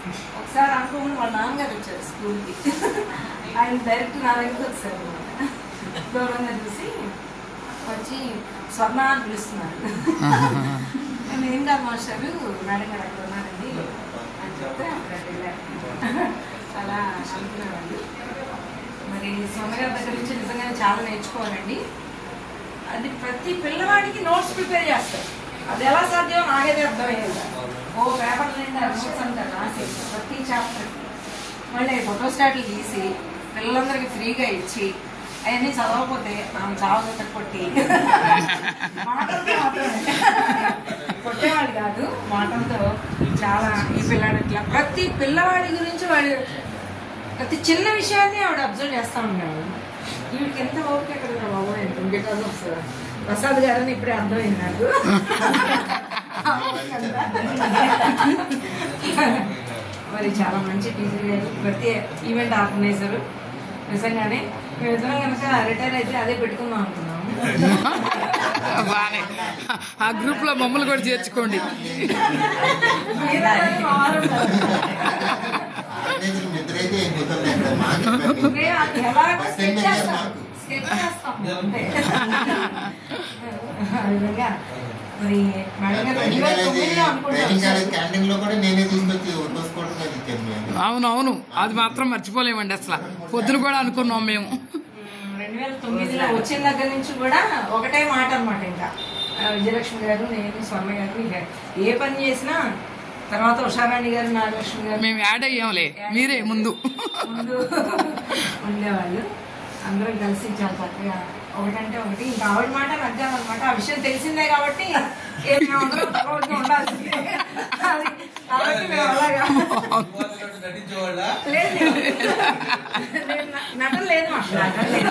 ఒకసారి అనుకోకుండా వాళ్ళ నాన్నగారు వచ్చారు స్కూల్కి ఆయన డైరెక్ట్ నా దగ్గరికి వచ్చారు అనమాట దూరంగా చూసి వచ్చి స్వర్ణ అని పిలుస్తున్నారు నేను ఏం కాదు మాస్టారు మేడం గారు అక్కడ ఉన్నారండి అని చెప్తే అక్కడ వెళ్ళారు చాలా అనుకునేవాళ్ళు మరి స్వర్ణ గారి దగ్గర నుంచి నిజంగానే చాలా నేర్చుకోవాలండి అది ప్రతి పిల్లవాడికి నోట్స్ ప్రిపేర్ చేస్తారు అది ఎలా సాధ్యం నాకైతే అర్థమయ్యేది ఓ పేపర్ నిండా నోట్స్ అంటారు రాసేసి ప్రతి చాప్టర్ మళ్ళీ ఫోటో స్టాట్లు తీసి పిల్లలందరికీ ఫ్రీగా ఇచ్చి అవన్నీ చదవకపోతే మనం చావు కొట్టి మాటలతో మాత్రమే కొట్టేవాళ్ళు కాదు మాటలతో చాలా ఈ పిల్లాడు ఇట్లా ప్రతి పిల్లవాడి గురించి వాడు ప్రతి చిన్న విషయాన్ని ఆవిడ అబ్జర్వ్ చేస్తూ ఉండేవాడు వీడికి ఎంత ఓపిక ఎక్కడ బాబు బికాస్ ఆఫ్ ప్రసాద్ గారని ఇప్పుడే అర్థమైంది నాకు మరి చాలా మంచి టీచర్ గారు ప్రతి ఈవెంట్ ఆర్గనైజర్ నిజంగానే మేమిద్దరం కనుక రిటైర్ అయితే అదే పెట్టుకుందాం అనుకున్నాము బానే ఆ గ్రూప్ లో మమ్మల్ని కూడా చేర్చుకోండి మీరే మా వారు ఉన్నారు. ఆర్గనైజర్ నిద్రైతే ఏం కుదరదు ఇక్కడ మాకు మేము అది ఎలాగో ఫస్ట్ sketch టైం చేస్తాం. మాకు. Sketch చేస్తాం అంతే. ఆ విధంగా మరి మేడం గారు రెండు ట్రైనింగ్ వేల కాలేజ్ తొమ్మిదిలో అనుకుంటా ట్రైనింగ్ కాలేజ్ వచ్చారు. క్యాంటీన్ లో కూడా నేనే తీసుకొచ్చి పోసుకోవడం అది ఇచ్చాను మేము అవును అవును అది మాత్రం మర్చిపోలేమండి అసలు పొద్దున కూడా అనుకున్నాం మేము రెండు వేల తొమ్మిదిలో వచ్చిన దగ్గర నుంచి కూడా ఒకటే మాట అనమాట ఇంకా ఆ, విజయలక్ష్మి గారు నేను స్వర్ణ గారు ఇక ఏ పని చేసినా తర్వాత ఉషారాణి గారు నాగలక్ష్మి గారు మేము యాడ్ అయ్యాంలే మీరే ముందు ముందు ఉండేవాళ్ళు అందరం కలిసి చాలా చక్కగా ఒకటంటే ఒకటి ఇంకా ఆవిడ మాట నగ్గాలన్నమాట ఆ విషయం తెలిసిందే కాబట్టి ఏ మేమందరం తలవంచి ఉండాల్సిందే అది కాబట్టి మేము అలాగా నటించేవాళ్ళ లేదు లేదు. లేదు, న- నటన లేదు మాకు నటన లేదు.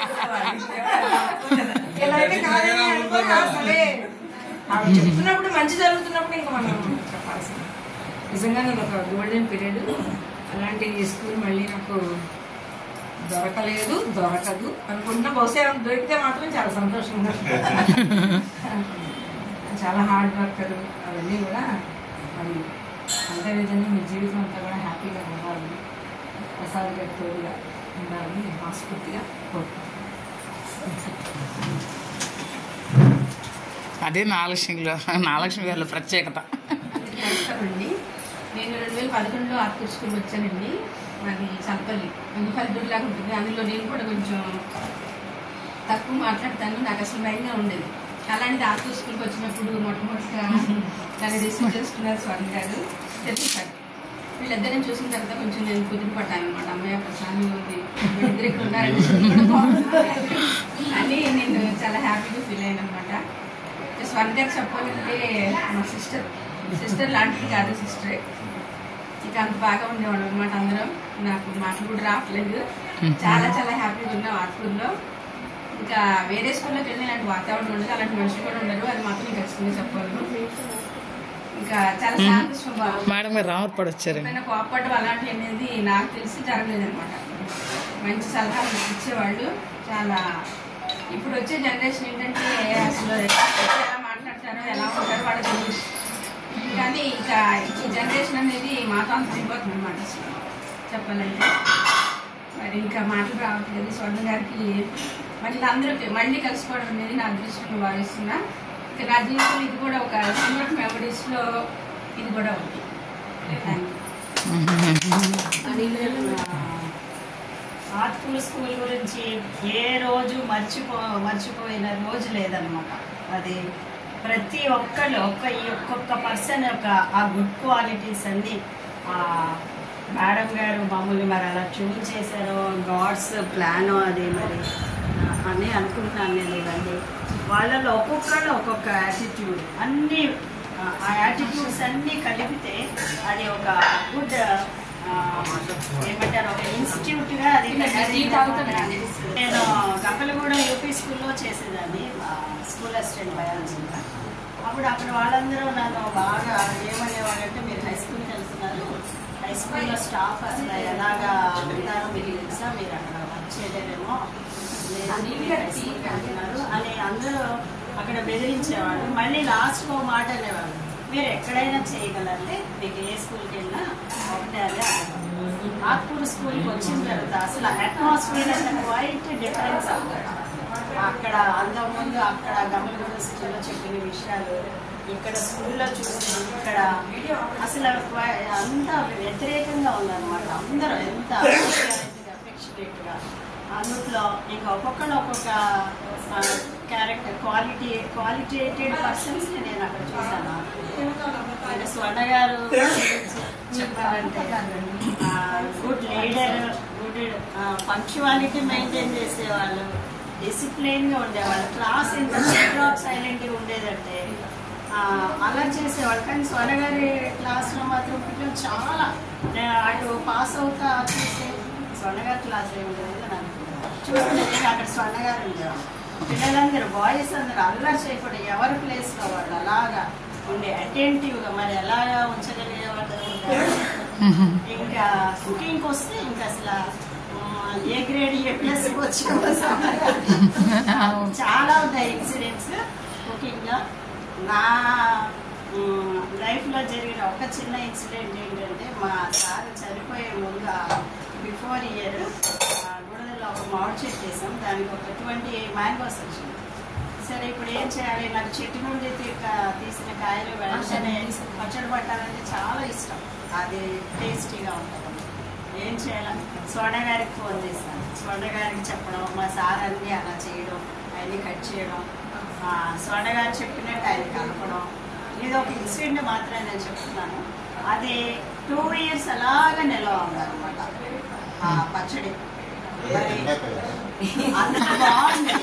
ఇలా అయితే కాదని అనుకోని, ఆ, సరే ఆవిడ చెప్తున్నప్పుడు మంచి జరుగుతున్నప్పుడు ఇంకా మనం చెప్పాల్సింది నిజంగానే అది ఒక గోల్డెన్ పీరియడ్ అలాంటి స్కూల్ మళ్ళీ నాకు దొరకలేదు దొరకదు అనుకుంటున్నా బహుశా ఏమైనా దొరికితే మాత్రం చాలా సంతోషంగా ఉంటుంది. చాలా హార్డ్ వర్కర్ అవన్నీ కూడా మరి అంతే విధంగా మీ జీవితం అంతా కూడా హ్యాపీగా ఉండాలి ప్రసాద్ గారి తోడుగా ఉండాలని నేను మనస్ఫూర్తిగా కోరుకుంటున్నాను అదే నాగలక్ష్మిలో నాగలక్ష్మి గారి ప్రత్యేకత నమస్కారమండి నేను రెండు వేల పదకొండులో ఆర్కూర్ స్కూల్ వచ్చానండి మాది చంపల్లి అంటే పల్లెటూరులాగా ఉంటుంది అందులో నేను కూడా కొంచెం తక్కువ మాట్లాడతాను నాకు అసలు భయంగా ఉండేది అలాంటిది ఆర్కూర్ స్కూల్కి వచ్చినప్పుడు మొట్టమొదటిగా నన్ను రిసీవ్ చేసుకున్నారు స్వామి గారు చెప్పేశారు వీళ్ళిద్దరిని చూసిన తర్వాత కొంచెం నేను కుదిరి పడ్డాను అనమాట అమ్మాయి ప్రశాంతంగా ఉంది వీళ్ళిద్దరు ఇక్కడ ఉన్నారంటే స్కూల్ కూడా బాగుంది అని నేను చాలా హ్యాపీగా ఫీల్ అయ్యాను అనమాట స్వర్ణ గారు చెప్పాలంటే మా సిస్టర్ సిస్టర్ లాంటిది కాదు సిస్టరే ఇక అంత బాగా ఉండేవాడు అనమాట అందరం నాకు మాటలు కూడా రావట్లేదు చాలా చాలా హ్యాపీగా ఉన్నాం ఆ స్కూల్లో ఇంకా వేరే స్కూల్లోకి వెళ్ళి ఇలాంటి వాతావరణం ఉండదు అలాంటి మనుషులు కూడా ఉండరు అది మాత్రం నేను ఖచ్చితంగా చెప్పగలను ఇంకా చాలా శాంతి స్వభావం మేడం గారు రామర్పాడు వచ్చారండి ఎప్పుడైనా కోపడడం అలాంటివి అనేది నాకు తెలిసి జరగలేదు అనమాట మంచి సలహాలు ఇచ్చేవాళ్ళు చాలా ఇప్పుడు వచ్చే జనరేషన్ ఏంటంటే అసలు ఎలా మాట్లాడతారో ఎలా ఉంటారో వాళ్ళకి తెలియదు కానీ ఇక ఈ జనరేషన్ అనేది మాతో అంత అయిపోతుంది అనమాట అసలు చెప్పాలంటే మరి ఇంకా మాటలు రావట్లేదు స్వర్ణ గారికి మళ్ళీ అందరూ మళ్ళీ కలుసుకోవడం అనేది నా అదృష్టంగా భావిస్తున్నా ఇక నా జీవితంలో ఇది కూడా ఒక సిల్వర్ మెమరీస్లో ఇది కూడా ఉంది థ్యాంక్ యూ అని నేను ఆర్ట్ఫుల్ స్కూల్ గురించి ఏ రోజు మర్చిపో మర్చిపోయిన రోజు లేదనమాట అది ప్రతి ఒక్కళ్ళు ఒక్క ఈ ఒక్కొక్క పర్సన్ యొక్క ఆ గుడ్ క్వాలిటీస్ అన్నీ ఆ మేడం గారు మమ్మల్ని మరి అలా చూన్ చేశారో గాడ్స్ ప్లాన్ అది మరి ఆ, అని అనుకుంటున్నాను నేను ఇవన్నీ వాళ్ళలో ఒక్కొక్కళ్ళు ఒక్కొక్క యాటిట్యూడ్ అన్నీ ఆ, ఆ యాటిట్యూడ్స్ అన్నీ కలిపితే అది ఒక గుడ్ ఏమంటారు ఒక ఇన్స్టిట్యూట్ గా అది టీ తాగుతున్నా? నేను గంపలగూడ యూపీ స్కూల్లో చేసేదాన్ని స్కూల్ అసిస్టెంట్ బయాలజీగా అప్పుడు అక్కడ వాళ్ళందరూ నన్ను బాగా ఏమనేవాళ్ళంటే మీరు హై స్కూల్కి వెళ్తున్నారు హై స్కూల్లో స్టాఫ్ అసలు ఎలాగా ఉంటారో మీకు తెలుసా మీరు అక్కడ వర్క్ చేయలేరేమో లేదు, మీరు హై స్కూల్కి వెళ్తున్నారు అని అందరూ అక్కడ బెదిరించేవాళ్ళు మళ్ళీ లాస్ట్ ఒక మాట అనేవాళ్ళు మీరు ఎక్కడైనా చేయగలండి మీకు ఏ స్కూల్కి వెళ్ళినా ఒకటే అదే ఆత్మూరు స్కూల్కి వచ్చిన తర్వాత అసలు అట్మాస్ఫియర్ అసలు క్వైట్ డిఫరెన్స్ అక్కడ అక్కడ అంతకుముందు అక్కడ గమల యూనివర్సిటీలో చెప్పిన విషయాలు ఇక్కడ స్కూల్లో చూస్తే ఇక్కడ అసలు క్వై- అంత వ్యతిరేకంగా ఉందన్నమాట అందరూ ఎంత అఫెక్షనేట్గా అందులో ఇంకా ఒక్కొక్కరు ఒక్కొక్క క్యారెక్టర్ క్వాలిటీ క్వాలిటేటెడ్ పర్సన్స్ నేను అక్కడ చూసాను ఇంకా స్వర్ణ గారు చెప్పాలంటే good leader good punctuality maintain చేసేవాళ్ళు డిసిప్లైన్గా ఉండేవాళ్ళు క్లాస్ ఎంత సైలెంట్గా ఉండేదంటే ఆ, అలా చేసేవాళ్ళు కానీ స్వర్ణ గారి క్లాస్లో మాత్రం పిల్లలు చాలా నేను అటు పాస్ అవుతా చూస్తే స్వర్ణ గారి క్లాస్ ఏమి ఉండేది అని అనుకున్నాను చూస్తే నేను అక్కడ స్వర్ణ గారు ఉండేవాళ్ళు పిల్లలందరూ బాయ్స్ అందరూ అల్లరి చేయకుండా ఎవరి ప్లేస్లో వాళ్ళు అలాగా ఉండే అటెంటివ్గా మరి ఎలాగా ఉంచగలిగే వాళ్ళు ఇంకా కుకింగ్కి వస్తే ఇంకా అసలు ఆ, ఏ గ్రేడ్ ఏ ప్లస్ వచ్చే చాలా ఉన్నాయి ఇన్సిడెంట్స్ కుకింగ్లో నా లైఫ్లో జరిగిన ఒక చిన్న ఇన్సిడెంట్ ఏంటంటే మా సార్ చనిపోయే ముందు బిఫోర్ ఇయర్ గుడదలో ఒక మామిడి చెట్టు వేసాం దానికి ఒక ట్వంటీ మ్యాంగోస్ వచ్చింది సరే ఇప్పుడు ఏం చేయాలి నాకు చెట్టు నుండి తీ- తీసిన కాయలు వెంటనే పచ్చడి పట్టాలంటే చాలా ఇష్టం అది టేస్టీగా ఉంటుంది ఏం చేయాలి స్వర్ణ గారికి ఫోన్ చేశాను స్వర్ణ గారికి చెప్పడం మా సార్ అన్ని అలా చేయడం అవన్నీ కట్ చేయడం ఆ, స్వర్ణ గారు చెప్పినట్టు ఆయన కలపడం ఇది ఒక ఇన్సిడెంట్ మాత్రమే నేను చెప్తున్నాను అది టూ ఇయర్స్ అలాగా నిల్వ ఉందన్నమాట ఆ పచ్చడి మరి అంత బాగుంది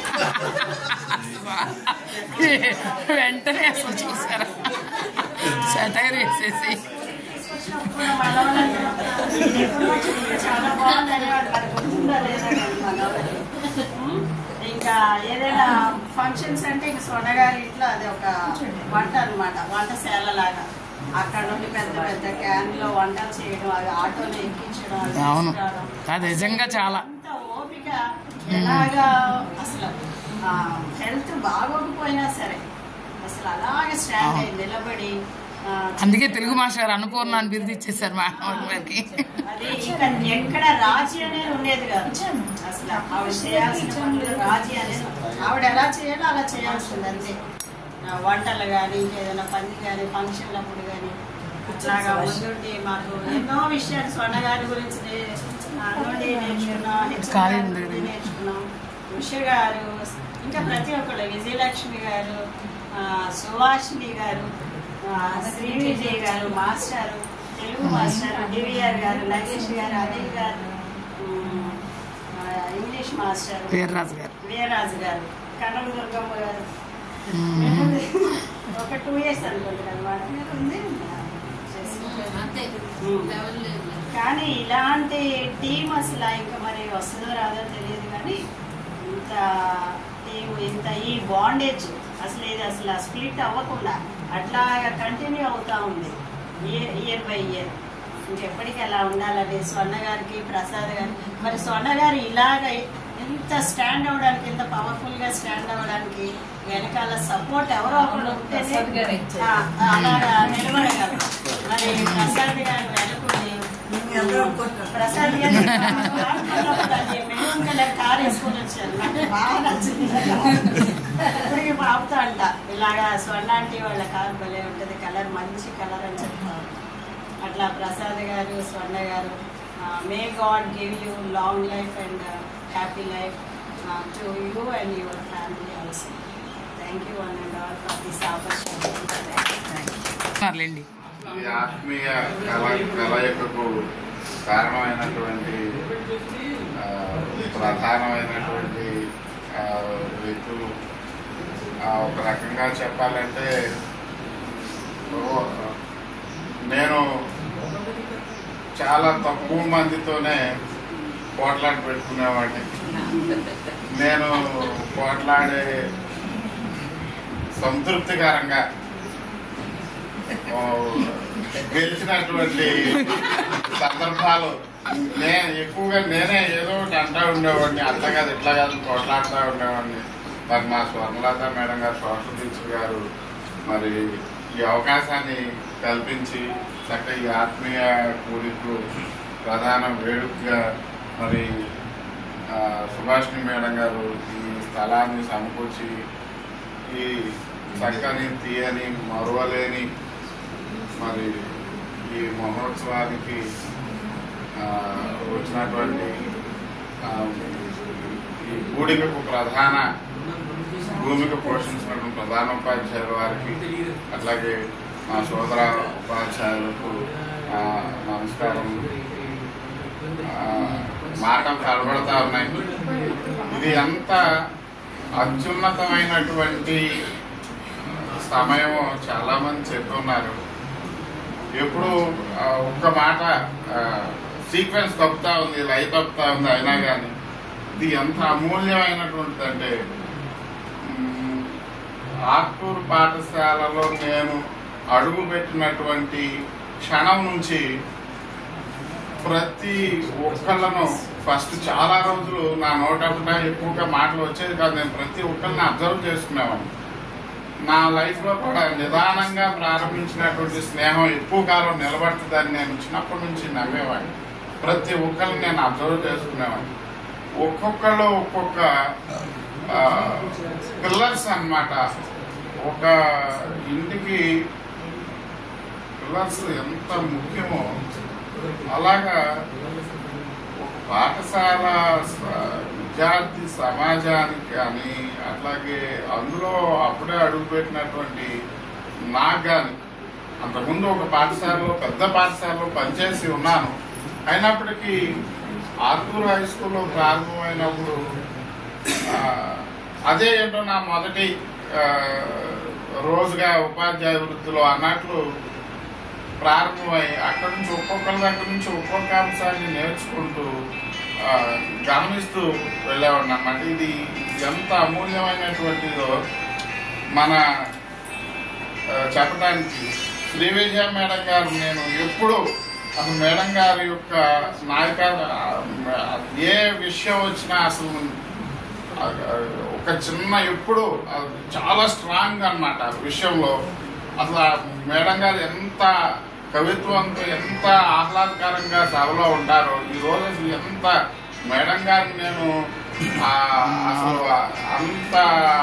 వెంటనే అసలు చూసారా శతగరి వేసేసి తీసుకొచ్చినప్పుడు మా మనవళ్ళు ఇది ఎప్పుడు వచ్చింది? చాలా బాగుంది అనేవాళ్ళు మరి గుర్తుందా లేదా అని మనవళ్ళు. ఉమ్, ఇంకా ఏదైనా ఫంక్షన్స్ అంటే ఇంక సొనగారి ఇంట్లో అది ఒక వంట అన్నమాట వంటశాల లాగా అక్కడ నుండి పెద్ద పెద్ద క్యాన్ లో వంటలు చేయడం అది ఆటోలో ఎక్కించడం అది అవును తీసుకురావడం. అది నిజంగా చాలా అంత ఓపిక ఎలాగా అసలు హెల్త్ బాగోకపోయినా సరే అసలు అలాగే స్టాండ్ అయ్యి నిలబడి ఆ, అందుకే తెలుగు మాస్టర్ అన్నపూర్ణ అని బిరుదు ఇచ్చేసారు మా గారికి అది ఇంకా ఎక్కడ రాజీ అనేది ఉండేది కాదు అసలు ఆవిడ చేయాల్సిన పనులు రాజీ అనేది ఆవిడ ఎలా చేయాలో అలా చేయాల్సింది అంతే ఆ, వంటలు కానీ ఇంకేదైనా పని కానీ ఫంక్షన్లప్పుడు కానీ అట్లాగా ముందుండి మాకు ఎన్నో విషయాలు స్వర్ణ గారి గురించి నే- ఆ, నుండి నేర్చుకున్నాం హెచ్ఎం ఖాళీ గారి ఉంది నుండి కదా. నేర్చుకున్నాం ఉష గారు ఇంకా ప్రతి ఒక్కళ్ళు విజయలక్ష్మి గారు ఆ, సుభాషిణి గారు ఆ, శ్రీ విజయ్ గారు మాస్టారు తెలుగు మాస్టర్ డివిఆర్ గారు నగేష్ గారు అనిల్ గారు ఉమ్, ఆ, ఇంగ్లీష్ మాస్టర్ వీర్రాజు గారు వీరరాజు గారు కనక దుర్గమ్మ గారు ఒక టూ ఇయర్స్ అనుకుంటున్నాను వాళ్ళ మీద ఉంది అంతే ఉమ్. లెవెల్ లేదు కానీ ఇలాంటి టీం అసలు ఇంకా మరి వస్తుందో రాదో తెలియదు కానీ ఇంత టీం ఇంత ఈ బాండేజ్ అసలు ఇది అసలు స్ప్లిట్ అవ్వకుండా అట్లాగా కంటిన్యూ అవుతా ఉంది ఇయర్ ఇయర్ బై ఇయర్ ఇంకెప్పటికీ అలా ఉండాలని స్వర్ణ గారికి ప్రసాద్ గారు మరి స్వర్ణ గారు ఇలాగ ఇంత స్టాండ్ అవ్వడానికి ఇంత పవర్ఫుల్ గా స్టాండ్ అవ్వడానికి వెనకాల సపోర్ట్ ఎవరో ఒకరు ప్రసాద్ గారే ఉంటేనే ఇచ్చారు. ఆ, అలాగా నిలబడగలరు మరి ప్రసాద్ గారు వెనుకుంది ప్రసాద్ గారు మెరూన్ కలర్ కార్ వేసుకొని వచ్చారు నాకు బాగా నచ్చింది ఇప్పటికి పాపుతా అంట ఇలాగా స్వర్ణాంటి వాళ్ళ కార్ భలే ఉంటుంది కలర్ మంచి కలర్ అని చెప్తారు అట్లా Prasad garu Swarna garu may God give you long life and happy life to you and your family also thank you one and all for this opportunity ఉన్నారులేండి ఈ ఆత్మీయ కళ కలయికకు కారణమైనటువంటి ఆ, ప్రధానమైనటువంటి ఆ, వ్యక్తులు ఆ, ఒక రకంగా చెప్పాలంటే ఓ, నేను చాలా తక్కువ మందితోనే పోట్లాడి పెట్టుకునేవాడిని నేను పోట్లాడే సంతృప్తికరంగా ఓ, గెలిచినటువంటి సందర్భాలు నేను ఎక్కువగా నేనే ఏదో ఒకటి అంటా ఉండేవాడిని అట్లా కాదు ఇట్లా కాదు కొట్లాడుతూ ఉండేవాడిని మరి మా Swarnalatha madam garu social teacher garu మరి ఈ అవకాశాన్ని కల్పించి చక్కగా ఈ ఆత్మీయ కూడికలు ప్రధాన వేడుకగా మరి ఆ, సుభాషిణి మేడం గారు ఈ స్థలాన్ని సమకూర్చి ఈ చక్కని తీయని మరువలేని మరి ఈ మహోత్సవానికి ఆ, వచ్చినటువంటి ఆ, ఈ కూడికకు ప్రధాన భూమిక పోషించినటువంటి ప్రధాన ఉపాధ్యాయుల వారికి అట్లాగే మా సోదర ఉపాధ్యాయులకు ఆ, నమస్కారం ఆ, మాటలు కనబడతా ఉన్నాయి ఇది ఎంత అత్యున్నతమైనటువంటి సమయం చాలా మంది చెప్తున్నారు ఎప్పుడు ఆ, ఒక్క మాట సీక్వెన్స్ తప్పుతా ఉంది లై తప్పుతా ఉంది అయినా కానీ ఇది ఎంత అమూల్యమైనటువంటిది అంటే మ్, ఆత్మూరు పాఠశాలలో నేను అడుగు పెట్టినటువంటి క్షణం నుంచి ప్రతి ఒక్కళ్ళను ఫస్ట్ చాలా రోజులు నా నోటప్పుట ఎక్కువగా మాటలు వచ్చేది కాదు నేను ప్రతి ఒక్కరిని అబ్జర్వ్ చేసుకునేవాడిని నా లైఫ్ లో కూడా నిదానంగా ప్రారంభించినటువంటి స్నేహం ఎక్కువ కాలం నిలబడుతుందని నేను చిన్నప్పటి నుంచి నమ్మేవాడిని ప్రతి ఒక్కరిని నేను అబ్జర్వ్ చేసుకునేవాడిని ఒక్కొక్కళ్ళు ఒక్కొక్క పిల్లర్స్ అన్నమాట ఒక ఇంటికి పిల్లర్స్ ఎంత ముఖ్యమో అలాగా ఒక పాఠశాల స- విద్యార్థి సమాజానికి కానీ అట్లాగే అందులో అప్పుడే అడుగుపెట్టినటువంటి నాకు కానీ అంతకుముందు ఒక పాఠశాలలో పెద్ద పాఠశాలలో పనిచేసి ఉన్నాను అయినప్పటికీ ఆర్కూరు హై స్కూల్లో ప్రారంభమైనప్పుడు ఆ, అదే ఏంటో నా మొదటి ఆ, రోజుగా ఉపాధ్యాయ వృత్తిలో అన్నట్లు ప్రారంభమై అక్కడి నుంచి ఒక్కొక్కరి దగ్గర నుంచి ఒక్కొక్క అంశాన్ని నేర్చుకుంటూ ఆ, గమనిస్తూ వెళ్ళేవాడిని అన్నమాట ఇది ఎంత అమూల్యమైనటువంటిదో మన ఆ, చెప్పడానికి శ్రీ విజయ మేడం గారు నేను ఎప్పుడు అసలు మేడం గారి యొక్క నాయక ఆ, ఏ విషయం వచ్చినా అసలు ఆ, ఒక చిన్న ఎప్పుడు ఆ, చాలా స్ట్రాంగ్ అన్నమాట ఆ విషయంలో అసలు ఆ మేడం గారు ఎంత కవిత్వంతో ఎంత ఆహ్లాదకరంగా సభలో ఉంటారో ఈ రోజు అసలు ఎంత మేడం గారిని నేను ఆ, అసలు అంత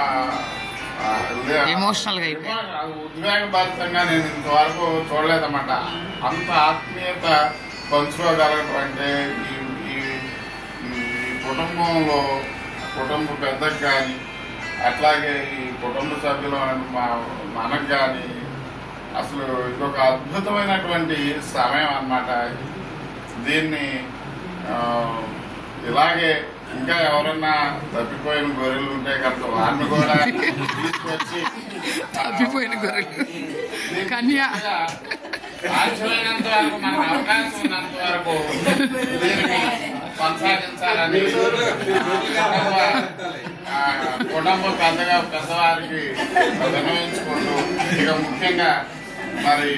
ఆ, ఇదే- Emotional గా అయిపోయారు. అది ఉద్వేగభరితంగా నేను ఇంతవరకు చూడలేదన్నమాట అంత ఆత్మీయత పంచుకోగలగటం ఈ ఈ- ఈ కుటుంబంలో కుటుంబ పెద్దకు కానీ అట్లాగే ఈ కుటుంబ సభ్యులు మా మనకు కానీ అసలు ఇదొక అద్భుతమైనటువంటి సమయం అన్నమాట దీన్ని ఆ, ఇలాగే ఇంకా ఎవరన్నా తప్పిపోయిన గొర్రెలు ఉంటే కనుక వారిని కూడా తీసుకొచ్చి తప్పిపోయిన గొర్రెలు కన్య సాధ్యమైనంత వరకు మనకు అవకాశం ఉన్నంత వరకు దీన్ని కొనసాగించాలని కుటుంబ ఆ, కుటుంబ పెద్దగా పెద్దవారికి వినవించుకుంటూ ఇక ముఖ్యంగా మరి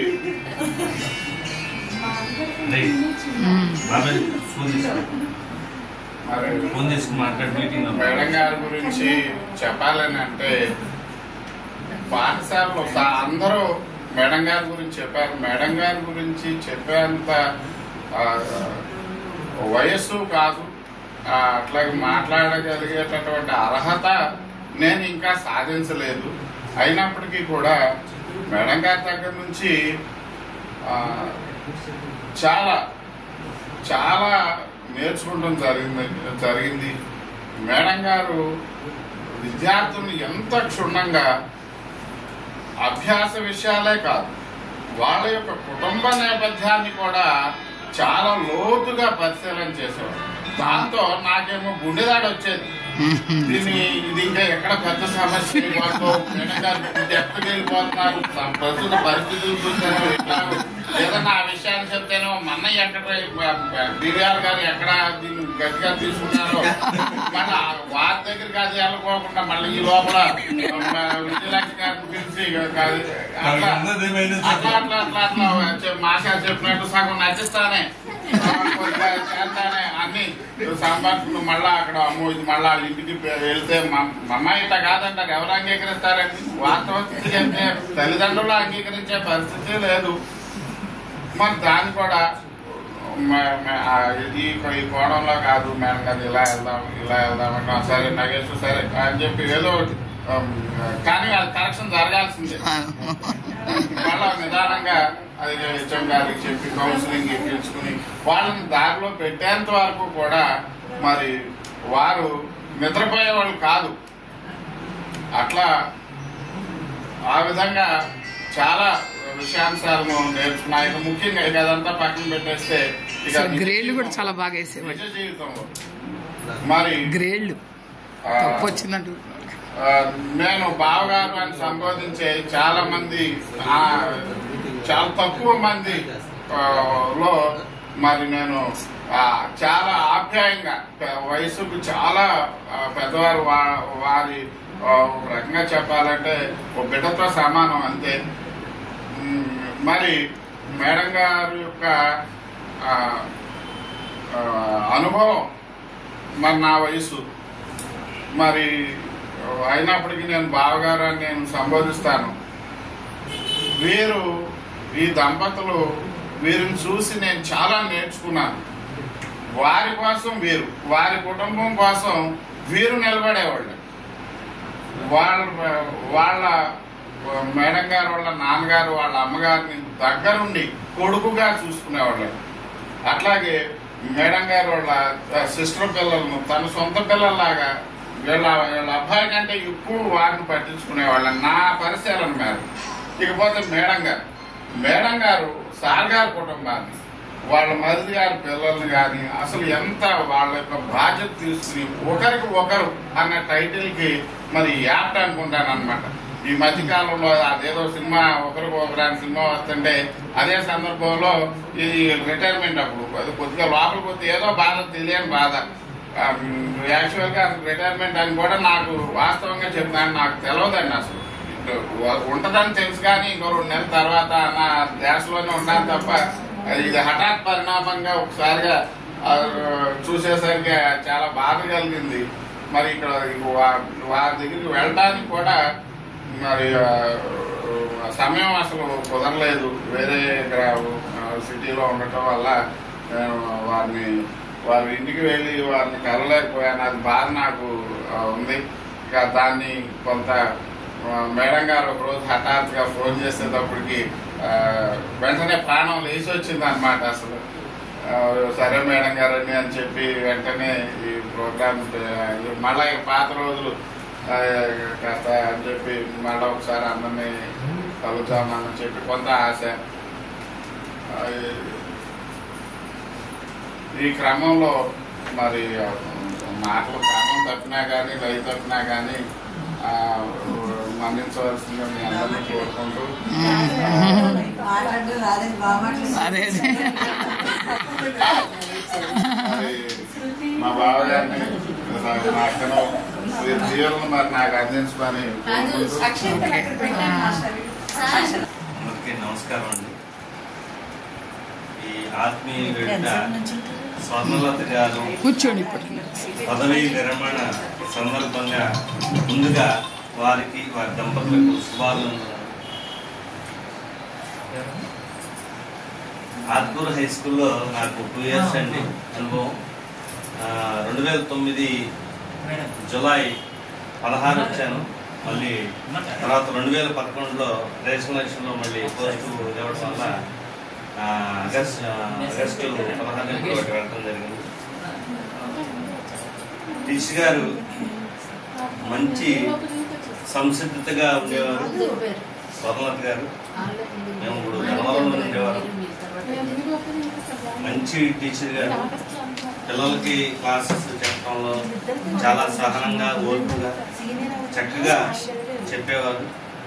బాబాయ్ ఫోన్ తీసుకో మరి ఫోన్ తీసుకుని మాట్లాడి మీటింగ్ లో మేడం గారి గురించి చెప్పాలని అంటే పాఠశాలలో సా- అందరూ మేడం గారి గురించి చెప్పారు మేడం గారి గురించి చెప్పేంత ఆ, వయస్సు కాదు ఆ, అట్లాగే మాట్లాడగలిగేటటువంటి అర్హత నేను ఇంకా సాధించలేదు అయినప్పటికీ కూడా మేడం గారి దగ్గర నుంచి ఆ, చాలా చాలా నేర్చుకోవడం జరిగింది జరిగింది మేడం గారు విద్యార్థులను ఎంత క్షుణ్ణంగా అభ్యాస విషయాలే కాదు వాళ్ళ యొక్క కుటుంబ నేపథ్యాన్ని కూడా చాలా లోతుగా పరిశీలన చేసేవారు దాంతో నాకేమో గుండెదాడి వచ్చేది దీన్ని ఇది ఇంకా ఎక్కడ పెద్ద సమస్య అయిపోతుందో, మేడం గారు ఎక్కడికి వెళ్ళిపోతున్నారు స- ప్రస్తుత పరిస్థితులు చూస్తేనో ఎట్లా ఏదన్నా ఆ విషయాన్ని చెప్తేనో మన్నయ్య ఎక్కడ బీవీఆర్ గారు ఎక్కడ దీన్ని గట్టిగా తీసుకున్నారో మళ్ళీ ఆ వారి దగ్గరికి అది వెళ్ళకోకుండా మళ్ళీ ఈ లోపల ఆ, విజయలక్ష్మి గారిని పిలిచి కాదు, అట్లా అట్లా అట్లా అట్లా అట్లా చె- మాషా చెప్పినట్టు సగం నచ్చిస్తానే ఆ, కొద్దిగా చేస్తానే అన్ని సంభాషణ మళ్ళా అక్కడ అమ్మో ఇది మళ్ళా వాళ్ళ ఇంటికి పె- వెళ్తే మా మా అమ్మాయి ఇట్లా కాదంటారు ఎవరు అంగీకరిస్తారండి వాస్తవం స్థితి అంటే తల్లిదండ్రులు అంగీకరించే పరిస్థితి లేదు మరి దాన్ని కూడా మ- మ- ఆ ఇది ఈ కోణంలో కాదు మేడం గారు ఇలా వెళ్దాం ఇలా వెళ్దాం అంటే "ఆ, సరే నగేష్ సరే అని చెప్పి ఏదో ఒకటి ఉమ్, కానీ అది కరెక్షన్ జరగాల్సిందే మళ్ళా నిదానంగా అది హెచ్ఎం గారికి చెప్పి కౌన్సిలింగ్ ఇప్పించుకుని వాళ్ళని దారిలో పెట్టేంత వరకు కూడా మరి వారు నిద్రపోయే వాళ్ళు కాదు అట్లా ఆ విధంగా చాలా విషయాంశాలను నేర్చుకున్నా ఇక ముఖ్యంగా ఇక అదంతా పక్కన పెట్టేస్తే ఇక సో నిజ గ్రేడ్లు కూడా జీవితం- చాలా బాగా వేసేవాడు నిజ జీవితంలో మరి గ్రేడ్లు ఆ, తప్పు వచ్చిందంటూ ఆ, నేను బావగారు అని సంబోధించే చాలా మంది ఆ, చాలా తక్కువ మంది ఆ, లో మరి నేను ఆ, చాలా ఆప్యాయంగా పె- వయసుకు చాలా ఆ, పెద్దవారు వా- వారి ఆ, ఒక రకంగా చెప్పాలంటే ఒక బిడ్డతో సమానం అంతే ఉమ్, మరి మేడం గారి యొక్క ఆ, ఆ, అనుభవం మరి నా వయసు మరి అయినప్పటికీ నేను బావగారు అని నేను సంబోధిస్తాను వీరు ఈ దంపతులు వీరిని చూసి నేను చాలా నేర్చుకున్నాను వారి కోసం వీరు వారి కుటుంబం కోసం వీరు నిలబడేవాళ్ళు వాళ్ళ వాళ్ళ మేడం గారు వాళ్ళ నాన్నగారు వాళ్ళ అమ్మగారిని దగ్గరుండి కొడుకుగా చూసుకునేవాళ్ళు అట్లాగే మేడం గారు వాళ్ళ సిస్టర్ పిల్లలను తన సొంత పిల్లల్లాగా వీళ్ళ వీళ్ళ అబ్బాయి కంటే ఎక్కువ వారిని పట్టించుకునేవాళ్ళం నా పరిశీలన మేరకు ఇకపోతే మేడం గారు మేడం గారు సార్ గారి కుటుంబాన్ని వాళ్ళ మరిది గారి పిల్లల్ని కానీ అసలు ఎంత వాళ్ళ యొక్క బాధ్యత తీసుకుని ఒకరికి ఒకరు అన్న టైటిల్ కి మరి యాప్ట్ అనుకుంటాను అనమాట ఈ మధ్య కాలంలో అదేదో సినిమా ఒకరికి ఒకరు అని సినిమా వస్తుంటే అదే సందర్భంలో ఇది రిటైర్మెంట్ అప్పుడు అది కొద్దిగా లోపలికి పోతే ఏదో బాధ తెలియని బాధ యాక్చువల్ గా రిటైర్మెంట్ అని కూడా నాకు వాస్తవంగా చెప్తాను నాకు తెలియదండి అసలు ఉ- ఉంటదని తెలుసు కానీ ఇంకో రెండు నెలల తర్వాత నా ధ్యాసలోనే ఉన్నాను తప్ప ఇది హఠాత్ పరిణామంగా ఒకసారిగా ఆ, చూసేసరికి చాలా బాధ కలిగింది మరి ఇక్కడ వా- వారి దగ్గరికి వెళ్ళడానికి కూడా మరి ఆ, సమయం అసలు కుదరలేదు వేరే గ్రా- ఆ, సిటీలో ఉండటం వల్ల నేను వారిని వారి ఇంటికి వెళ్ళి వారిని కలలేకపోయాను అది బాధ నాకు ఆ, ఉంది ఇక దాన్ని కొంత ఆ, మేడం గారు ఒక రోజు హఠాత్తుగా ఫోన్ చేసేటప్పటికి ఆ, వెంటనే ప్రాణం లేచి వచ్చింది అనమాట అసలు ఆ, సరే మేడం గారండి అని చెప్పి వెంటనే ఈ ప్రోగ్రామ్ మళ్ళీ పాత రోజులు ఆ, కాస్త అని చెప్పి మళ్ళీ ఒకసారి అందరినీ కలుద్దామని చెప్పి కొంత ఆశ ఆ, ఈ క్రమంలో మరి ఆ, మాటలు క్రమం తప్పినా కానీ లయ తప్పినా కానీ ఆ, మన్నించవలసిందిగా మీ అందరినీ కోరుకుంటూ మాట్లాడడం రాదని బాగా అదే అదే మరి మా బావగారిని మా అక్కను వీరి దీవెనలు మరి నాకు అందించమని కోరుకుంటూ అందరికీ నమస్కారం అండి ఈ ఆత్మీయ బిడ్డ స్వర్ణలత గారు కూర్చోండి ఇప్పుడు పదవీ విరమణ సందర్భంగా ముందుగా వారికి వారి దంపతులకు శుభాలు ఆత్మూరు హై స్కూల్లో నాకు టూ ఇయర్స్ అండి అనుభవం రెండు వేల తొమ్మిది జులై పదహారు వచ్చాను మళ్ళీ తర్వాత రెండు వేల పదకొండులో రేషన్ ఎలక్షన్లో మళ్ళీ పోస్టు ఇవ్వడం వల్ల ఆ, ఆగస్ట్ ఆ, ఆగస్టు పదహారు ఒకటి వెళ్ళడం జరిగింది టీచర్ గారు మంచి సంసిద్ధతగా ఉండేవారు స్వర్ణలత గారు మేము ఇప్పుడు ధర్మవరంలో ఉండేవారు మంచి టీచర్ గారు పిల్లలకి క్లాసెస్ చెప్పడంలో చాలా సహనంగా ఓర్పుగా చక్కగా చెప్పేవారు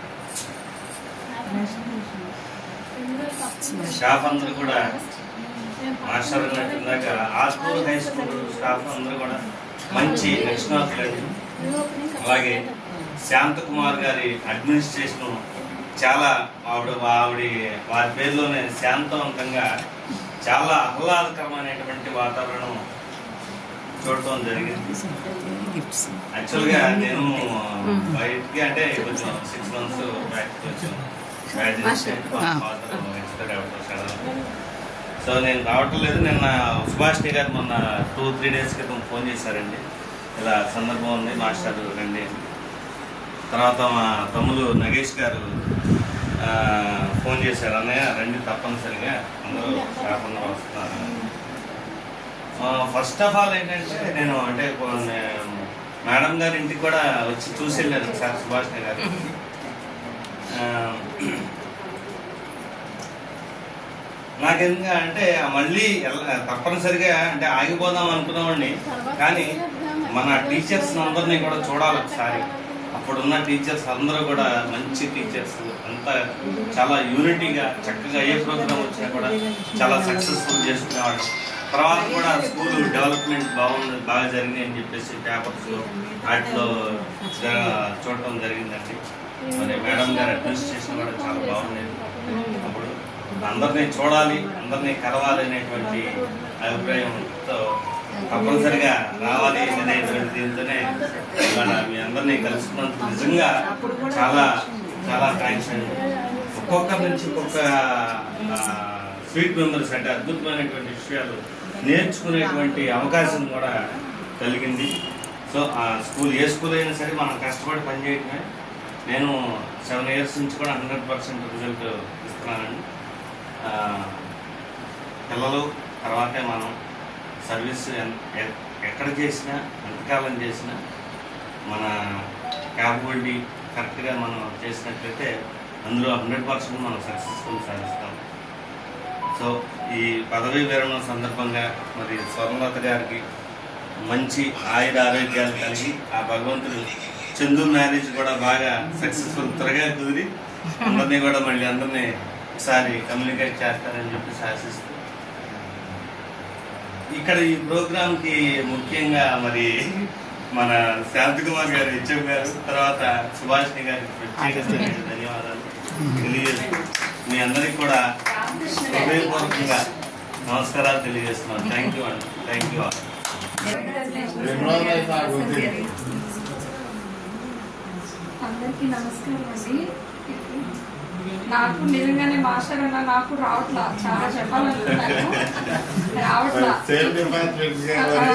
స్టాఫ్ అందరూ కూడా మాస్టర్ అన్నట్టు ఇందాక ఆ స్కూల్ హై స్కూల్ స్టాఫ్ అందరూ కూడా మంచి నిష్ణాతులండి అలాగే శాంతకుమార్ గారి అడ్మినిస్ట్రేషన్ చాలా ఆవిడ ఆవిడ వారి పేరులోనే శాంతవంతంగా చాలా ఆహ్లాదకరమైనటువంటి వాతావరణం చూడటం జరిగింది యాక్చువల్గా నేను బయటికి అంటే కొంచెం సిక్స్ మంత్స్ బ్యాక్ కొంచెం గ్రాడ్యుయేషన్ ఎక్స్పైర్ అవ్వడం సో నేను రావటం లేదు నిన్న సుభాష్ని గారు మొన్న టూ త్రీ డేస్ క్రితం ఫోన్ చేశారండి ఇలా సందర్భం ఉంది మాస్టర్ రండి అని. తర్వాత మా తమ్ముడు నగేష్ గారు ఆ, ఫోన్ చేశారు అన్నయ్య రండి తప్పనిసరిగా అందరూ స్టాఫ్ అందరూ వస్తున్నారు ఫస్ట్ ఆఫ్ ఆల్ ఏంటంటే నేను అంటే కొన్ని మేడం గారి ఇంటికి కూడా వచ్చి చూసి వెళ్ళాను సార్ సుభాష్ గారు ఆ, నాకెందుకు అంటే మళ్ళీ ఎల్ల- తప్పనిసరిగా అంటే ఆగిపోదాం అనుకున్నామండి కానీ మన టీచర్స్ అందరినీ కూడా చూడాలి ఒకసారి అప్పుడున్న టీచర్స్ అందరూ కూడా మంచి టీచర్స్ అంతా చాలా యూనిటీగా చక్కగా ఏ ప్రోగ్రామ్ వచ్చినా కూడా చాలా సక్సెస్ఫుల్ చేసుకునేవాడు తర్వాత కూడా స్కూల్ డెవలప్మెంట్ బాగుంది బాగా జరిగింది అని చెప్పేసి పేపర్స్ వాటిలో జ- చూడటం జరిగిందండి మరి మేడం గారి అడ్మినిస్ట్రేషన్ కూడా చాలా బాగుండేది అప్పుడు అందరినీ చూడాలి అందరినీ కలవాలి అనేటువంటి అభిప్రాయంతో తప్పనిసరిగా రావాలి అనేటువంటి దీంతోనే ఇవాళ మీ అందరినీ కలుసుకున్నందుకు నిజంగా చాలా చాలా థ్యాంక్స్ అండి ఒక్కొక్కరి నుంచి ఒక్కొక్క స్వీట్ మెమరీస్ అంటే అద్భుతమైనటువంటి విషయాలు నేర్చుకునేటువంటి అవకాశం కూడా కలిగింది సో ఆ స్కూల్ ఏ స్కూల్ అయినా సరే మనం కష్టపడి పనిచేయటమే నేను సెవెన్ ఇయర్స్ నుంచి కూడా హండ్రెడ్ పర్సెంట్ రిజల్ట్ ఇస్తున్నానండి ఆ, పిల్లలు తర్వాతే మనం సర్వీస్ ఎన్- ఎ- ఎక్కడ చేసినా ఎంతకాలం చేసినా మన క్యాపబిలిటీ కరెక్ట్గా మనం చేసినట్లయితే అందులో హండ్రెడ్ పర్సెంట్ మనం సక్సెస్ఫుల్ సాధిస్తాం సో ఈ పదవీ విరమణ సందర్భంగా మరి స్వర్ణలత గారికి మంచి ఆయుర ఆరోగ్యాలు కలిగి ఆ భగవంతుడు చందు మ్యారేజ్ కూడా బాగా సక్సెస్ఫుల్ త్వరగా కుదిరి అందరినీ కూడా మళ్ళీ అందరినీ ఒకసారి కమ్యూనికేట్ చేస్తారని చెప్పి ఆశిస్తూ ఇక్కడ ఈ ప్రోగ్రామ్ కి ముఖ్యంగా మరి మన శాంతకుమార్ గారు హెచ్ఎం గారు తర్వాత సుభాష్ని గారికి ప్రత్యేకమైన ధన్యవాదాలు తెలియజేస్తూ మీ అందరికి కూడా హృదయపూర్వకంగా నమస్కారాలు తెలియజేస్తున్నాను థ్యాంక్ యూ అండి థ్యాంక్ యూ అందరికీ నమస్కారం అండి నాకు నిజంగానే మాస్టర్ అన్న నాకు రావట్లా చాలా చెప్పాలనుకున్నాను రావట్లా సేమ్ డిపార్ట్మెంట్స్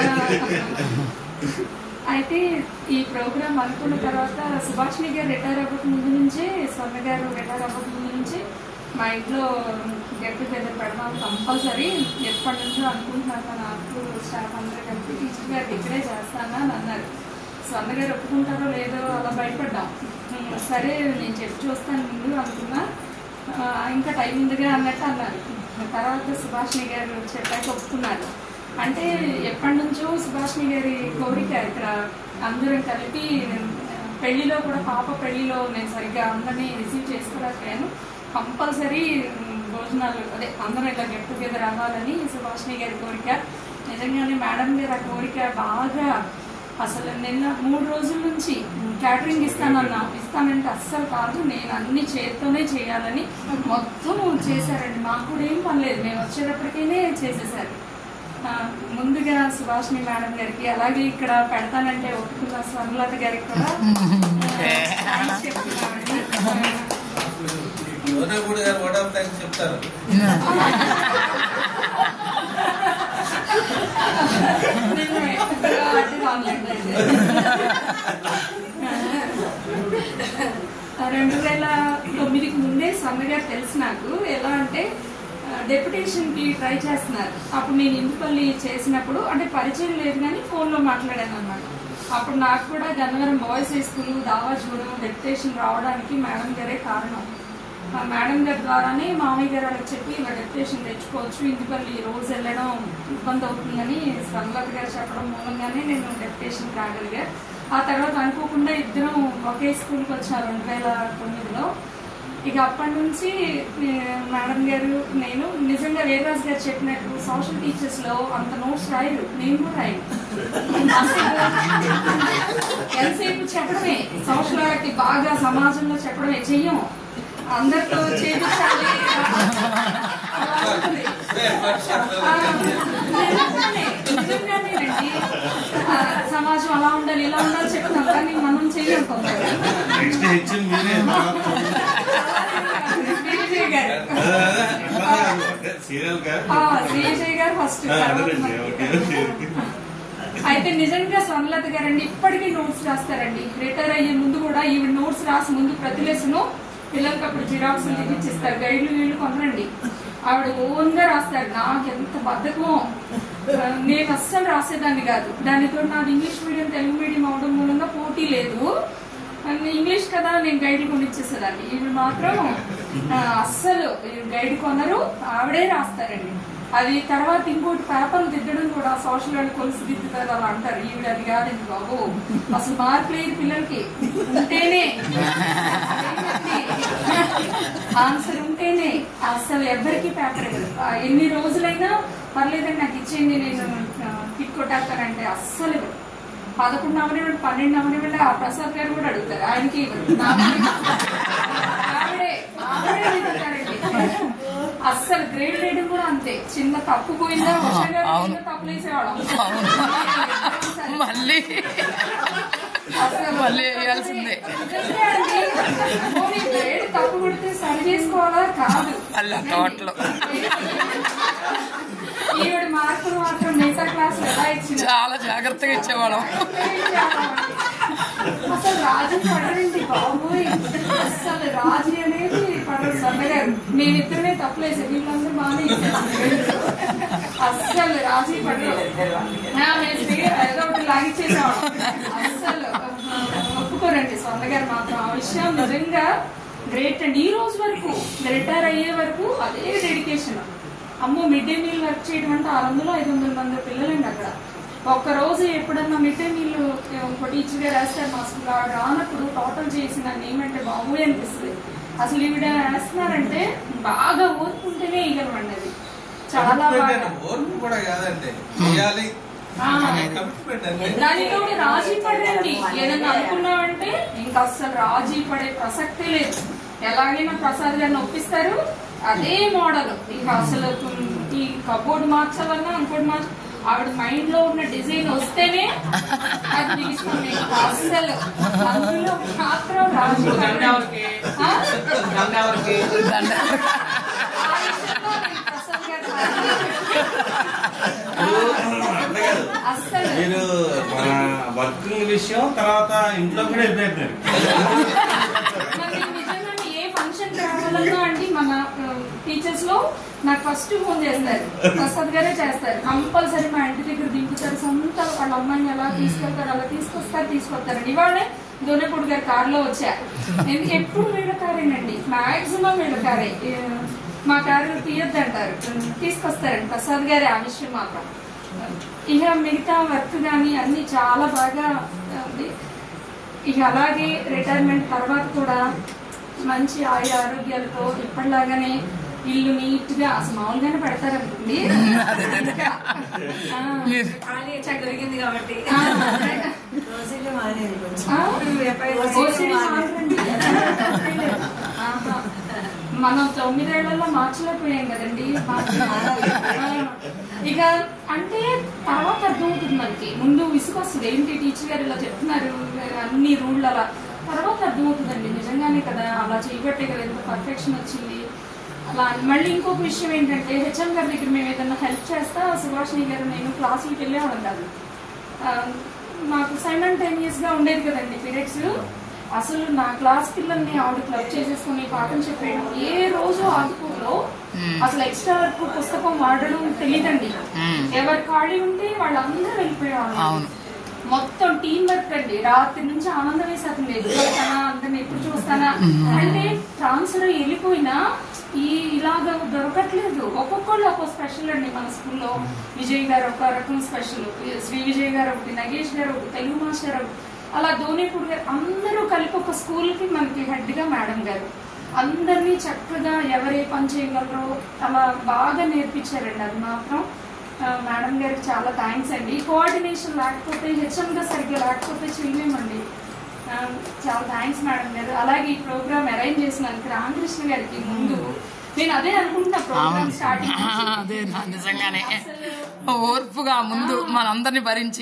అయితే ఈ ప్రోగ్రామ్ అనుకున్న తర్వాత సుభాష్ని గారు రిటైర్ అవ్వక ముందు నుంచే స్వర్ణ గారు రిటైర్ అవ్వక ముందు నుంచి మా ఇంట్లో గెట్ టుగెదర్ పెడదాం కంపల్సరీ ఎప్పటి నుంచో అనుకుంటున్నాను నాకు స్టాఫ్ అందరూ కలిపి టీచర్ గారికి ఇక్కడే చేస్తాను అని అన్నారు స్వర్ణ గారు ఒప్పుకుంటారో లేదో అలా భయపడ్డాం ఉమ్, సరే నేను చెప్పి చూస్తాను ముందు అనుకున్నా ఆ, ఇంకా టైం ఉందిగా అన్నట్టు అన్నారు తర్వాత సుభాష్ని గారు చెప్పాక ఒప్పుకున్నారు అంటే ఎప్పటి నుంచో సుభాష్ని గారి కోరిక ఇక్కడ అందరం కలిపి పెళ్లిలో కూడా పాప పెళ్లిలో నేను సరిగ్గా అందరినీ రిసీవ్ చేసుకోలేకపోయాను కంపల్సరీ భోజనాలు అదే అందరం ఇట్లా గెట్ టుగెదర్ అవ్వాలని సుభాష్ని గారి కోరిక నిజంగానే మేడం గారు ఆ కోరిక బాగా అసలు నిన్న మూడు రోజుల నుంచి క్యాటరింగ్ ఇస్తానన్నా ఇస్తానంటే అస్సలు కాదు నేను అన్ని చేత్తోనే చేయాలని మొత్తం చేశారండి మాకు కూడా ఏం పనిలేదు మేము వచ్చేటప్పటికైనా చేసేసారు ఆ, ముందుగా సుభాష్ని మేడం గారికి అలాగే ఇక్కడ పెడతానంటే ఒప్పుకున్న స్వర్ణలత గారికి కూడా ఆ, థాంక్స్ చెప్తున్నామండి. యోనగూడి గారు ఓట్ ఆఫ్ థ్యాంక్స్ చెప్తారు నిజమే. అంటే రానులేండి అయితే. రెండు వేల తొమ్మిదికి ముందే స్వర్ణ గారు తెలుసు నాకు ఎలా అంటే డెప్యుటేషన్ కి ట్రై చేస్తున్నారు అప్పుడు నేను ఇంటిపల్లి చేసినప్పుడు అంటే పరిచయం లేదు కానీ ఫోన్ లో మాట్లాడాను అనమాట అప్పుడు నాకు కూడా గన్నవరం బాయ్స్ హై స్కూల్ దావా చూడడం డెప్యుటేషన్ రావడానికి మేడం గారే కారణం ఆ మేడం గారి ద్వారానే మామయ్య గారు వాళ్ళకి చెప్పి ఇలా డెప్యుటేషన్ తెచ్చుకోవచ్చు ఇంటిపల్లి రోజు వెళ్ళడం ఇబ్బంది అవుతుందని స్వర్ణలత గారు చెప్పడం మూలంగానే నేను డెప్యుటేషన్ రాగలిగా ఆ తర్వాత అనుకోకుండా ఇద్దరం ఒకే స్కూల్కి వచ్చాను రెండు వేల తొమ్మిదిలో ఇక అప్పటి నుంచి ఏ, మేడం గారు నేను నిజంగా వేదరాజ్ గారు చెప్పినట్టు సోషల్ టీచర్స్ లో అంత నోట్స్ రాయరు నేను కూడా రాయను ఎంతసేపు చెప్పడమే సోషల్ వర్క్ బాగా సమాజంలో చెప్పడమే చెయ్యం అందరితో చేయించాలి ఆ, నిజంగానే, నిజంగానేనండి. ఆ, సమాజం అలా ఉండాలి ఇలా ఉండాలి చెప్తాం కానీ మనం చెయ్యం కొందరు నెక్స్ట్ హెచ్ఎం మీరే విజయ్ గారు సీరియల్ గా ఆ, విజయ్ గారు ఫస్ట్ అదేనండి ఓకే ఓకే అయితే నిజంగా స్వర్ణలత గారండి ఇప్పటికీ నోట్స్ రాస్తారండి రిటైర్ అయ్యే ముందు కూడా ఈవిడ నోట్స్ రాసి ముందు ప్రతి లెసను పిల్లలకి అప్పుడు జిరాక్స్ ఇచ్చిస్తారు గైడ్లు వీళ్ళు కొనరండి ఆవిడ ఓన్ గా రాస్తారు నాకు ఎంత బద్ధకమో ఆ, నేను అస్సలు రాసేదాన్ని కాదు దానితో నాది ఇంగ్లీష్ మీడియం తెలుగు మీడియం అవడం మూలంగా పోటీ లేదు అండ్ ఇంగ్లీష్ కదా నేను గైడ్ కొనిచ్చేసేదాన్ని ఈవిడ మాత్రం ఆ, అస్సలు గైడ్ కొనరు ఆవిడే రాస్తారండి అది తర్వాత ఇంకోటి పేపర్లు దిద్దడం కూడా సోషల్ వాళ్ళు కొలిసి దిద్దుతారు అలా అంటారు ఈవిడ అది కాదండి బాబు అసలు మార్క్ లేదు పిల్లలకి ఉంటేనే ఆన్సర్ ఉంటేనే అసలు ఎవరికి పేపర్ ఇవ్వరు ఆ, ఎన్ని రోజులైనా పర్లేదండి నాకు ఇచ్చేయండి నేను కిట్ కొట్టేస్తానంటే అస్సలు ఇవ్వరు పదకొండు అవనివ్వండి పన్నెండు అవనివ్వండి ఆ ప్రసాద్ గారు కూడా అడుగుతారు ఆయనకి ఇవ్వరు నాకు ఆవిడే ఆవిడే అడుగుతారండి అస్సలు గ్రేడ్ వేయడం కూడా అంతే చిన్న తప్పు పోయిందా ఉషా గారు అవును. చిన్న తప్పులు వేసేవాళ్ళం మళ్ళీ అసలు మళ్ళీ వేయాల్సిందే నిజంగా అండి. పోనీ గ్రేడ్ తప్పు కొడితే సరి చేసుకోవాలా కాదు మళ్ళీ తోటలో ఈవిడ మార్కులు మాత్రం మిగతా క్లాస్ ఎలా ఇచ్చింది చాలా జాగ్రత్తగా ఇచ్చేవాళ్ళం అసలు రాజు పడరండి బాబోయ్ అసలు రాజు అనేది పడరు సన్నగారు మేమిద్దరమే తప్పులేసే వీళ్ళందరూ బాగానే ఇచ్చారు. అస్సలు రాజీ పడరు ఆ, మేము శ్రీ- ఏదో ఒకటి లాగిచ్చేసాం అస్సలు ఆ, ఒప్పుకోరండి సొంతగారు మాత్రం ఆ విషయం నిజంగా గ్రేట్ అండి ఈ రోజు వరకు రిటైర్ అయ్యే వరకు అదే డెడికేషన్ అమ్మో మిడ్ డే మీల్ వర్క్ చేయడం అంటే ఆరు వందలు ఐదు వందల మంది పిల్లలండి అక్కడ ఒక్క రోజు ఎప్పుడన్నా మిడ్ డే మీల్ ఒక టీచర్ గా రాస్తారు మా స్కూల్ ఆవిడ రానప్పుడు టోటల్ చేసి నన్ను ఏమంటే బాబు అనిపిస్తుంది అసలు ఈవిడ వేస్తున్నారంటే బాగా ఓర్పుంటేనే ఇవ్వగలమండి అది చాలా బాగా ఓర్పు కూడా కాదండి చేయాలి ఆ. కమిట్మెంట్ అండి దానితో రాజీ పడండి ఏదన్నా అనుకున్నామంటే ఇంకా అస్సలు రాజీ పడే ప్రసక్తే లేదు ఎలాగైనా ప్రసాద్ గారిని ఒప్పిస్తారు అదే మోడల్ ఇంకా అసలు ఉమ్, ఈ కబోర్డ్ మార్చాలన్నా ఇంకోటి మార్చ ఆవిడ మైండ్ లో ఉన్న డిజైన్ వస్తేనే అది బిగిస్తాం మేము. అస్సలు అందులో మాత్రం రాజీ పడండి. ఆ? దండ ఆ విషయంలో నేను ప్రసాద్ గారు అట్లా కాదు అస్సలు మీరు మన వర్కింగ్ విషయం తర్వాత ఇంట్లో కూడా వెళ్ళిపోయారు మరి నిజంగానే ఏ ఫంక్షన్ రావాలన్నా అండి మన టీచర్స్ లో నాకు ఫస్ట్ ఫోన్ చేస్తారు ప్రసాద్ గారే చేస్తారు కంపల్సరీ మా ఇంటి దగ్గర దింపుతారు సొంత వాళ్ళ అమ్మాయిని ఎలా తీసుకెళ్తారు అలా తీసుకొస్తారు తీసుకొస్తారండి ఇవాళే దోనపూడి గారి కారులో వచ్చారు ఎందుకు ఎప్పుడు వీళ్ళ కారేనండి మాక్సిమం వీళ్ళ కారే ఏ, మా కారు తీయొద్దంటారు తీసుకొస్తారండి ప్రసాద్ గారే ఆ విషయం మాత్రం ఇక మిగతా వర్క్ కానీ అన్ని చాలా బాగా ఉంది ఇక అలాగే రిటైర్మెంట్ తర్వాత కూడా మంచి ఆయు ఆరోగ్యాలతో ఇప్పటిలాగానే ఇల్లు నీట్ గా అసలు మామూలుగానే పెడతారనుకోండి ఇంకా, ఆ, మీరు ఖాళీ చెక్ దొరికింది కాబట్టి ఆ, రోజులు మానేది కొంచెం ఆ, ఓసిడి మారండి. ఆహా. మనం తొమ్మిదేళ్లలో మార్చలేకపోయాం కదండి ఆ, ఇక అంటే తర్వాత అర్థమవుతుంది మనకి ముందు విసుకొస్తుంది ఏంటి టీచర్ గారు ఇలా చెప్తున్నారు అన్ని రూళ్ళు అలా తర్వాత అర్థమవుతుందండి నిజంగానే కదా అలా చేయబట్టే కదా ఎంత పర్ఫెక్షన్ వచ్చింది అలా అని. మళ్ళీ ఇంకొక విషయం ఏంటంటే హెచ్ఎం గారి దగ్గర మేము ఏదైనా హెల్ప్ చేస్తా సుభాషిణి గారు నేను క్లాసులకి వెళ్ళేవాళ్ళం కాదు ఆ, మాకు సైమల్టేనియస్ గా ఉండేది కదండి పీరియడ్స్ అసలు నా క్లాస్ పిల్లల్ని ఆవిడ క్లబ్ చేసేసుకుని పాఠం చెప్పేయడం ఏ రోజు ఆదుకోలో అసలు ఎక్స్ట్రా వర్క్ పుస్తకం వాడడం తెలియదండి మ్మ్. ఎవరు ఖాళీ ఉంటే వాళ్ళందరూ వెళ్ళిపోయేవాళ్ళు అవును. మొత్తం టీం వర్క్ అండి రాత్రి నుంచి ఆనందం వేసేస్తుంది ఎప్పుడు వెళ్తానా అందరిని ఎప్పుడు చూస్తానా అంటే ట్రాన్స్ఫర్ వెళ్ళిపోయినా ఈ ఇలాగ దొరకట్లేదు ఒక్కొక్కళ్ళు ఒక్కొక్క స్పెషల్ అండి మన స్కూల్లో విజయ్ గారు ఒక రకం స్పెషల్ శ్రీ విజయ్ గారు ఒకటి నగేష్ గారు ఒకటి తెలుగు మాస్టర్ ఒకటి అలా ధోనిపూడి గారు అందరూ కలిపి ఒక స్కూల్ కి మనకి హెడ్ గా మేడం గారు అందరినీ చక్కగా ఎవరే పని చేయగలరో అలా బాగా నేర్పించారండి అది మాత్రం ఆ, మేడం గారికి చాలా థ్యాంక్స్ అండి కోఆర్డినేషన్ లేకపోతే హెచ్ఎం గా సరిగ్గా లేకపోతే చేయలేమండి ఆ, చాలా థ్యాంక్స్ మేడం గారు అలాగే ఈ ప్రోగ్రామ్ అరేంజ్ చేసినందుకు రామకృష్ణ గారికి ముందు నేను అదే అనుకుంటున్నా ప్రోగ్రామ్ అవును స్టార్టింగ్ అదే నా నిజంగానే ఓర్పుగా ముందు మనందరిని భరించి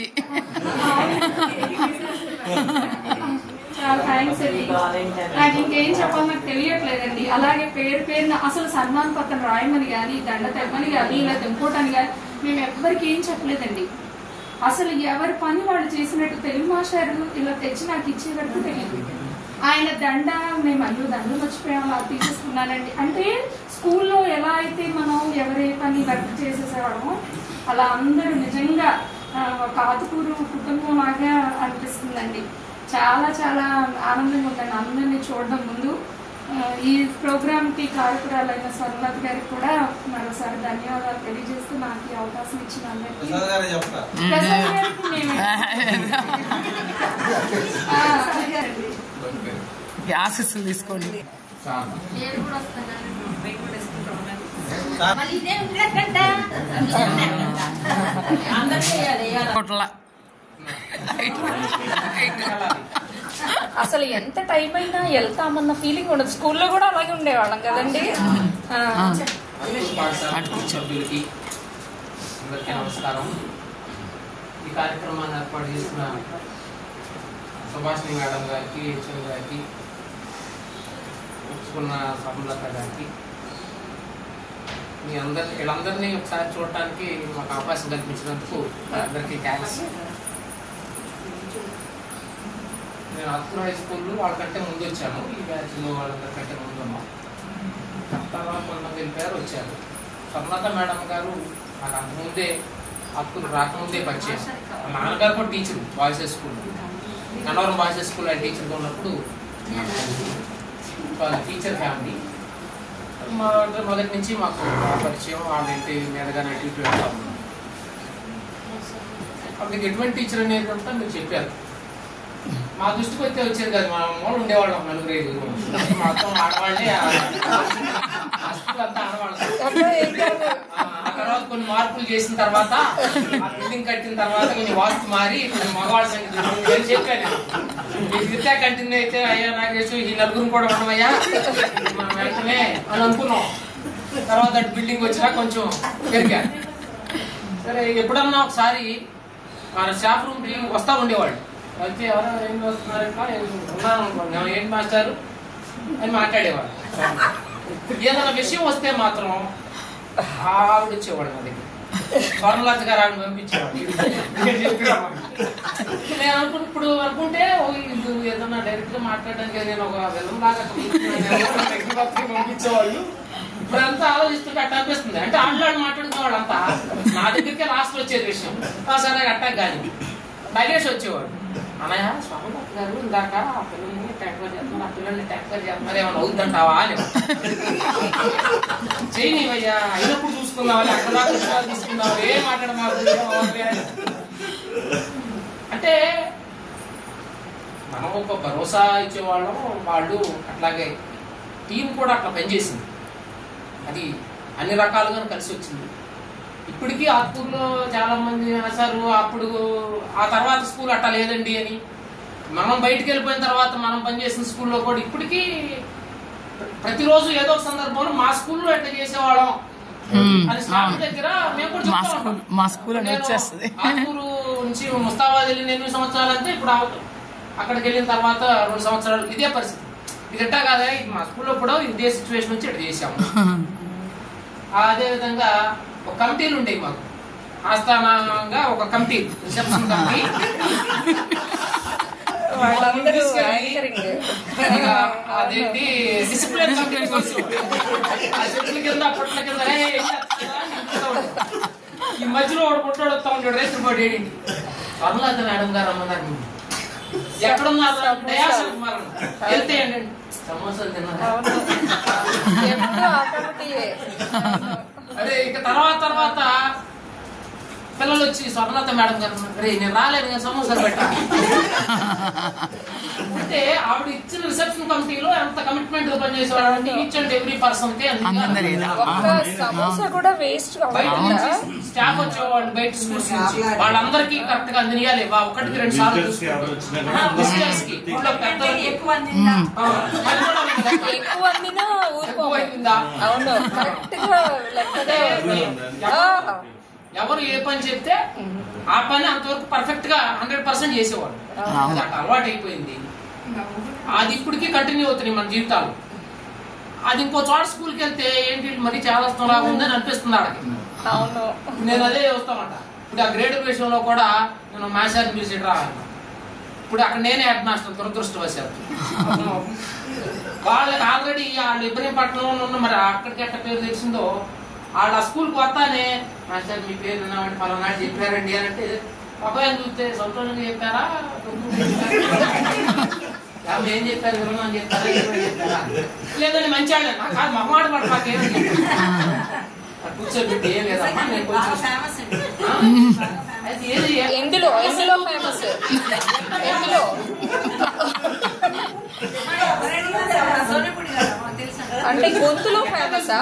చాలా థ్యాంక్స్ అండి నాకు ఇంకేం చెప్పాలి నాకు తెలియట్లేదండి అలాగే పేరు పేరున అసలు సన్మాన పత్రం రాయమని కానీ దండ తెమ్మని కానీ ఇలా తెంపుకోవటానికి కానీ మేము ఎవ్వరికి ఏం చెప్పలేదండి అసలు ఎవరి పని వాళ్ళు చేసినట్టు తెలుగు మాస్టారు ఇలా తెచ్చి నాకు ఇచ్చేటట్టు తెలియదు ఆయన దండ మేము అయ్యో దండలు మర్చిపోయాం అలా తీసేసుకున్నానండి అంటే స్కూల్లో ఎలా అయితే మనం ఎవరి పని వర్క్ చేసేసేవాళ్ళమో అలా అందరూ నిజంగా ఆ, ఒక ఆతుకూరు కుటుంబం లాగా అనిపిస్తుందండి చాలా చాలా ఆనందంగా ఉందండి అందరినీ చూడడం ముందు ఆ, ఈ ప్రోగ్రామ్ కి కారకురాలైన స్వర్ణలత గారికి కూడా మరోసారి ధన్యవాదాలు తెలియజేస్తూ నాకు ఈ అవకాశం ఇచ్చిన అందరికీ ప్రసాద్ గారే చెప్తా ప్రసాద్ గారికి మేమే. ఆ, ప్రసాద్ గారండి. ఈ ఆశీస్సులు తీసుకోండి నేను కూడా వస్తున్నాను బయట కూడా వేసుకుంటాం కొట్ల అసలు ఎంత టైం అయినా వెళ్తామన్న ఫీలింగ్ ఉండదు స్కూల్లో కూడా అలాగే ఉండేవాళ్ళం కదండి ఆ, పాఠశాల సభ్యులకి అందరికీ నమస్కారం ఈ కార్యక్రమాన్ని ఏర్పాటు చేసిన సుభాషిణి మేడం గారికి హెచ్ఎం గారికి ఒప్పుకున్న సమలత గారికి మీ అందరి వీళ్ళందరినీ ఒకసారి చూడటానికి మాకు అవకాశం కల్పించినందుకు అందరికీ థ్యాంక్స్ నేను అత్తుల హై స్కూల్లో వాళ్ళకంటే ముందు వచ్చాను ఈ బ్యాచ్లో వాళ్ళందరికంటే ముందు ఉన్నాం తర్వాత కొంతమంది వెళ్ళిపోయారు వచ్చారు స్వర్ణత మేడం గారు నాకు అంతకుముందే అప్పుడు రాకముందే పరిచయం మా నాన్నగారు కూడా teacher boys high school Gannavaram boys high school ఆయన టీచర్గా ఉన్నప్పుడు వాళ్ళ టీచర్ ఫ్యామిలీ మా అంటే మొదటి నుంచి మాకు ఆ పరిచయం వాళ్ళ ఇంటి మీదగానే అటు ఇటు వెళ్తా ఉన్నాం అప్పుడు ఎటువంటి టీచర్ అనేది అంతా మీరు చెప్పారు మా దృష్టికి వస్తే వచ్చేది కాదు మా మూడు ఉండేవాళ్ళం నలుగురు ఐదుగురు మొత్తం ఆడవాళ్ళే ఆ ఆ స్కూల్ అంతా ఆడవాళ్ళు ఆ ఆ తర్వాత కొన్ని మార్పులు చేసిన తర్వాత ఆ బిల్డింగ్ కట్టిన తర్వాత కొంచెం వాస్తు మారి కొంచెం మగవాళ్ళ సంగతి తెలిసింది. నేను చెప్పాను మీకు ఇట్లా కంటిన్యూ అయితే అయ్యా నాగేశు ఈ నలుగురు కూడా ఉండమయ్యా మనం వెంటనే అని అనుకున్నాం తర్వాత అటు బిల్డింగ్ వచ్చినా కొంచెం పెరిగా సరే ఎప్పుడన్నా ఒకసారి మన స్టాఫ్ రూమ్కి వస్తా ఉండేవాళ్ళు వచ్చి ఎవరో ఏం వస్తున్నారంట ఉన్నాను అనుకోండి ఏంటి మాస్టారు అని మాట్లాడేవాడు ఏదైనా విషయం వస్తే మాత్రం ఆవిడ వచ్చేవాడు నా దగ్గర స్వర్ణలత గారు ఆవిడ పంపించేవాడు నేను చెప్పినామా. నేను అనుకున్న ఇప్పుడు అనుకుంటే ఓ ఇది ఏదన్నా డైరెక్ట్ గా మాట్లాడడానికి నేను ఒక విధం లాగా పంపించేవాళ్ళు ఇప్పుడంతా ఆలోచిస్తుంటే అట్ట అనిపిస్తుంది అంటే ఆటలాడి మాట్లాడుకునే వాళ్ళంతా నా దగ్గరికే లాస్ట్ వచ్చేది విషయం ఆ సరే అట్టాక్ కానీ నగేష్ వచ్చేవాడు అన్నయ్య స్వామినాథ్ గారు ఇందాక ఆ పిల్లల్ని ట్యాంకర్ చేస్తున్నారు ఆ పిల్లల్ని ట్యాంకర్ చేస్తున్నారు ఏమైనా అవుద్దంటావా అని చేయనివయ్యా అయినప్పుడు చూసుకుందామని అక్కడ దాకా విషయాలు తీసుకుందాం ఏం మాట్లాడమాకు అంటే మనం ఒక భరోసా ఇచ్చేవాళ్ళం వాళ్ళు అట్లాగే టీం కూడా అట్లా పనిచేసింది అది అన్ని రకాలుగా కలిసి వచ్చింది ఇప్పటికీ ఆత్మూరులో చాలా మంది రాశారు అప్పుడు ఆ తర్వాత స్కూల్ అట్లా లేదండి అని మనం బయటికి వెళ్ళిపోయిన తర్వాత మనం పనిచేసిన స్కూల్లో కూడా ఇప్పటికీ ప్రతిరోజు ఏదో ఒక సందర్భంలో మా స్కూల్లో ఎట్లా చేసేవాళ్ళం మ్మ్. అది స్టాఫ్ అవును. దగ్గర మేము కూడా మా చెప్తా స్కూల్ ఉంటాం. మా స్కూల్ అని నేను వచ్చేస్తుంది ఆత్మూరు నుంచి ముస్తాబాద్ వెళ్ళిన ఎనిమిది సంవత్సరాలు అంతే ఇప్పుడు ఆ- అక్కడికి వెళ్ళిన తర్వాత రెండు సంవత్సరాలు ఇదే పరిస్థితి ఇది ఎట్టా కాదా ఇది మా స్కూల్లో కూడా ఇదే సిచ్యువేషన్ వచ్చి ఇట్లా చేసాము అదే విధంగా ఒక కమిటీలు ఉండేవి మాకు ఆస్థానంగా ఒక కమిటీ రిసెప్షన్ కమిటీ వాళ్ళందరూ తీసుకెళ్ళి యాంకరింగ్ ఇక అదేంటి డిసిప్లిన్ కమిటీ ఆ చెట్ల కింద పొట్ల కింద "ఏయ్, ఏం చేస్తున్నారా?" అని చెప్తా ఉంటారు. ఈ మధ్యలో వాడు పుట్టాడు వస్తా ఉంటాడు రేపు పాటు ఏంటి పర్లేదు మేడం గారు అమ్మగారు ఎక్కడున్నారు డయాస్ కుమార్ వెళ్తే ఏంటండి సమోసాలు తిన్నారా ఎప్పుడు ఆ కమిటీయే అదే ఇక తర్వాత తర్వాత పిల్లలు వచ్చి స్వర్ణలత మేడం గారు ఉన్నారు. రే నేను రాలేను కానీ సమోసాలు పెట్టాలి అంటే ఆవిడ ఇచ్చిన రిసెప్షన్ కమిటీలో ఎంత కమిట్మెంట్ గా పనిచేసేవాడు ఈచ్ అండ్ ఎవ్రీ పర్సన్ కి అందరి ఇలా. ఒక్క సమోసా కూడా వేస్ట్ బయట కాకుండా నుంచి స్టాఫ్ వచ్చేవాళ్ళు బయట స్కూల్స్ నుంచి వాళ్ళందరికీ కరెక్ట్ గా అందినియాలి వా ఒకటికి రెండు సార్లు ఆ, visitors కి ఊళ్ళో పెద్దలకి ఎక్కువ అందిందా ఆ, అది కూడా ఉంది కదా. ఎక్కువ అందినా ఊరుకో ఎక్కువైందా? అవును కరెక్ట్ గా లెక్కగా ఆ, ఎవరు ఏ పని చెప్తే ఆ పని అంతవరకు పర్ఫెక్ట్ గా హండ్రెడ్ పర్సెంట్ చేసేవాడు అది అట్లా అలవాటు అయిపోయింది అది ఇప్పటికీ కంటిన్యూ అవుతున్నాయి మన జీవితాలు అది ఇంకో చోట స్కూల్కి వెళ్తే ఏంటి మరి చాలా లాగా ఉందని అనిపిస్తుంది ఆడకి అవును నేను అదే చూస్తామంట ఇప్పుడు ఆ గ్రేడ్ విషయంలో కూడా నేను మ్యాథ్స్ పిలిచి రా అన్నా. ఇప్పుడు అక్కడ నేనే హెడ్ మాస్టర్ దురదృష్టవశాత్తు వాళ్ళకి ఆల్రెడీ వాళ్ళు ఇబ్రహీంపట్నంలో ఉన్న మరి అక్కడికి ఎట్ట పేరు తెలిసిందో వాళ్ళు ఆ స్కూల్కి వస్తానే మాస్టర్ మీ పేరు విన్నామంటే పలానా చెప్పారండి అని అంటే అబ్బాయి చూస్తే సంతోషంగా చెప్పారా ఆమె ఏం చెప్పారు వివరణ అని చెప్పారా ఏమని చెప్పారా లేదండి మంచి వాళ్ళే నాకు కాదు మగమాట పడ నాకేమని చెప్పారు కూర్చోబెట్టి ఏం లేదమ్మా నేను బాగా కొంచెం ఫేమస్ అండి ఆ, అది ఏది ఎందులో ఎందులో ఫేమస్ ఎందులో సోనిపుడి గారు మాకు తెలుసు అంటే గొంతులో ఫేమసా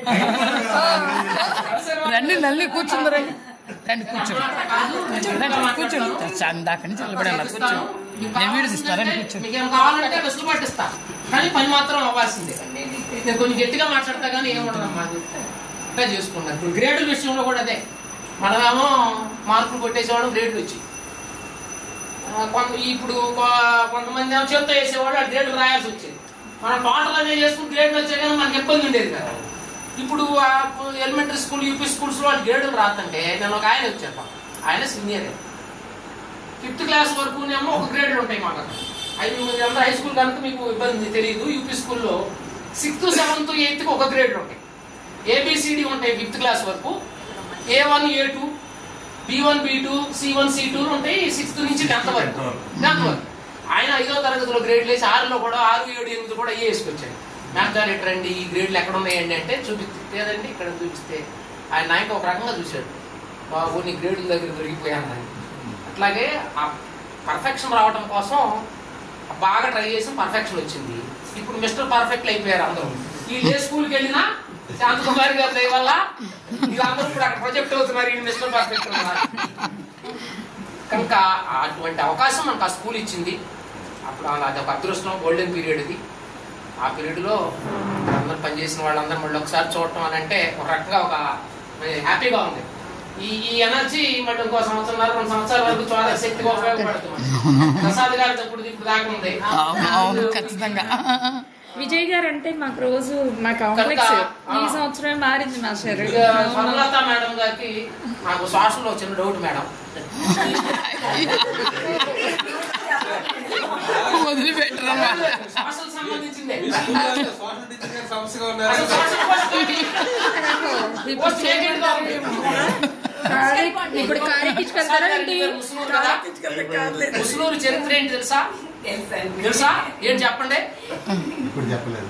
రండి నల్లి కూర్చుంది రండి రండి కూర్చోండి రండి కూర్చోండి చందాక నుంచి నిలబడి అన్నారు కూర్చోండి నేను వీడియో తీస్తాను రండి కూర్చోండి మీకు ఏమైనా కావాలంటే వెసులు పట్టిస్తా కానీ పని మాత్రం అవ్వాల్సిందే నేను కొంచెం గట్టిగా మాట్లాడతా కానీ ఏముండదమ్మా ఇంకా చేసుకున్నారు ఇప్పుడు గ్రేడుల విషయంలో కూడా అదే మనమేమో మార్కులు కొట్టేసేవాడు గ్రేడ్లు వచ్చి ఆ, కొంత ఇప్పుడు కొ- కొంతమంది ఏమో చేత్తో వేసేవాడు ఆ గ్రేడ్లు రాయాల్సి వచ్చేది మనం టోటల్ అదే చేసుకుని గ్రేడ్లు వచ్చాయి కానీ మనకి ఇబ్బంది ఉండేది కదా ఇప్పుడు ఎలిమెంటరీ స్కూల్ యూపీ స్కూల్స్ లో వాళ్ళు గ్రేడ్లు రాతంటే నేను ఒక ఆయన వచ్చాను ఆయన సీనియరే ఫిఫ్త్ క్లాస్ వరకు ఏమో ఒక గ్రేడ్లు ఉంటాయి మాకు అక్కడ ఐదు మంది అందరూ హై స్కూల్ కనుక మీకు ఇబ్బంది తెలియదు యూపీ స్కూల్లో సిక్స్త్ సెవెంత్ ఎయిత్ ఒక గ్రేడ్లు ఉంటాయి ఏబిసిడి ఉంటాయి ఫిఫ్త్ క్లాస్ వరకు A one A two B one B two C one C two ఉంటాయి సిక్స్త్ నుంచి టెన్త్ వరకు టెన్త్ వరకు ఆయన ఐదో తరగతిలో గ్రేడ్లు వేసి ఆరులో కూడా ఆరు ఏడు ఎనిమిది కూడా ఏ వేసుకొచ్చాడు మ్యాథ్ డైరెక్టర్ అండి ఈ గ్రేడ్లు ఎక్కడ ఉన్నాయండి అంటే చూపిస్తే లేదండి ఇక్కడ చూపిస్తే ఆయన నాయకు ఒక రకంగా చూశాడు బాబు నీ గ్రేడుల దగ్గర దొరికిపోయాను అని అట్లాగే ఆ పర్ఫెక్షన్ రావడం కోసం బాగా ట్రై చేసి పర్ఫెక్షన్ వచ్చింది ఇప్పుడు మిస్టర్ పర్ఫెక్ట్ అయిపోయారు అందరూ ఈ ఏ స్కూల్కి వెళ్ళినా శాంతకుమారి గారి దయ వల్ల వీళ్ళందరూ ఇప్పుడు అక్కడ ప్రొజెక్ట్ అవుతున్నారు ఈ మిస్టర్ పర్ఫెక్ట్ ఉన్నారు కనుక అటువంటి అవకాశం మనకు ఆ స్కూల్ ఇచ్చింది అప్పుడు అలా అది ఒక అదృష్టం గోల్డెన్ పీరియడ్ ఇది ఆ పీరియడ్లో అందరూ పనిచేసిన వాళ్ళందరూ మళ్ళీ ఒకసారి చూడటం అని అంటే ఒక రకంగా ఒక హ్యాపీగా ఉంది ఈ ఈ ఎనర్జీ మళ్ళీ ఇంకో సంవత్సరం రెండు సంవత్సరాల వరకు చాలా శక్తిగా ఉపయోగపడుతుంది ప్రసాద్ గారి ఇప్పుడు ఇప్పుడు దాకా ఉంది అవును అవును ఖచ్చితంగా విజయ్ గారు అంటే మాకు రోజు మా కాంప్లెక్స్ కనుక, ఈ ఆ. సంవత్సరమే మారింది మా సార్ ఇక స్వర్ణలత మేడం గారికి నాకు శ్వాసలో చిన్న డౌట్ మేడం వదిలిపెట్టరా శ్వాసకు సంబంధించిందే సోషల్ టీచర్ సమస్యగా అసలు ఉన్నారు శ్వాస పోస్ట్ ఏంటి? పోస్ట్ ఏంటి కావాలి? ఇప్పుడు కారెక్కించి వెళ్తారా ఏంటి ముస్నూరు కదా? ముస్నూరు చరిత్ర ఏంటి తెలుసా తెలుసా ఏంటి చెప్పండి ఇప్పుడు చెప్పలేదు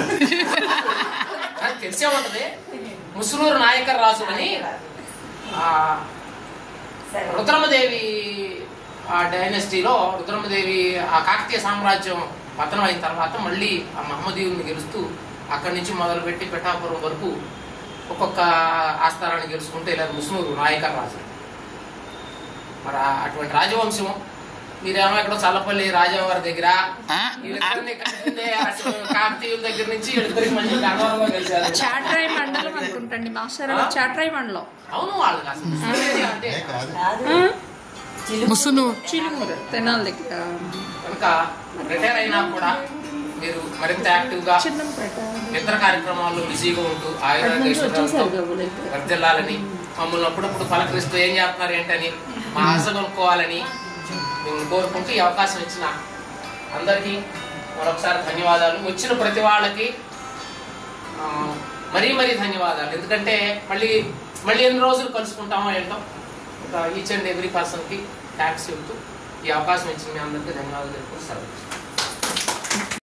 అది తెలిసే ఉంటది ముస్నూరు నాయకర్ రాజు అని ఆ, రుద్రమదేవి ఆ డైనస్టీలో రుద్రమదేవి ఆ కాకతీయ సామ్రాజ్యం పతనం అయిన తర్వాత మళ్ళీ ఆ మహమ్మదీయుల్ని గెలుస్తూ అక్కడి నుంచి మొదలుపెట్టి పిఠాపురం వరకు ఒక్కొక్క ఆస్థానాన్ని గెలుచుకుంటే ఇలా ముస్నూరు నాయకర్ రాజు మరి ఆ- అటువంటి రాజవంశం మీరేమో ఇక్కడ చల్లపల్లి రాజావారి దగ్గర ఆ? వీళ్ళిద్దరిని కలిసిందే అసలు కాకతీయుల దగ్గర నుంచి వీళ్ళిద్దరికి మంచి గంధర్వంగా కలిశారు చాట్రాయి మండలం అనుకుంటండి మాస్టర్ అది చాట్రాయి మండలం అవును వాళ్ళకి అసలు అంటే ఏ కాదు ఆ? ముసును చిలుమూరు తెనాలి దగ్గర కనుక రిటైర్ అయినా కూడా మీరు మరింత యాక్టివ్ గా చిన్నంపేట ఇతర కార్యక్రమాల్లో బిజీగా ఉంటూ అటు నుంచి వచ్చేసారు ఆయుర్వేద కాబోలు వర్తిల్లాలని మమ్మల్ని అప్పుడప్పుడు పలకరిస్తూ ఏం చేస్తున్నారు ఏంటని మా ఆశ కొనుక్కోవాలని మేము కోరుకుంటూ ఈ అవకాశం ఇచ్చిన అందరికీ మరొకసారి ధన్యవాదాలు వచ్చిన ప్రతి వాళ్ళకి ఆ, మరీ మరీ ధన్యవాదాలు ఎందుకంటే మళ్ళీ మళ్ళీ ఎన్ని రోజులు కలుసుకుంటామో ఏంటో ఈచ్ అండ్ ఎవ్రీ పర్సన్కి థ్యాంక్స్ చెబుతూ ఈ అవకాశం ఇచ్చిన మీ అందరికీ ధన్యవాదాలు తెలుపుతూ సెలవు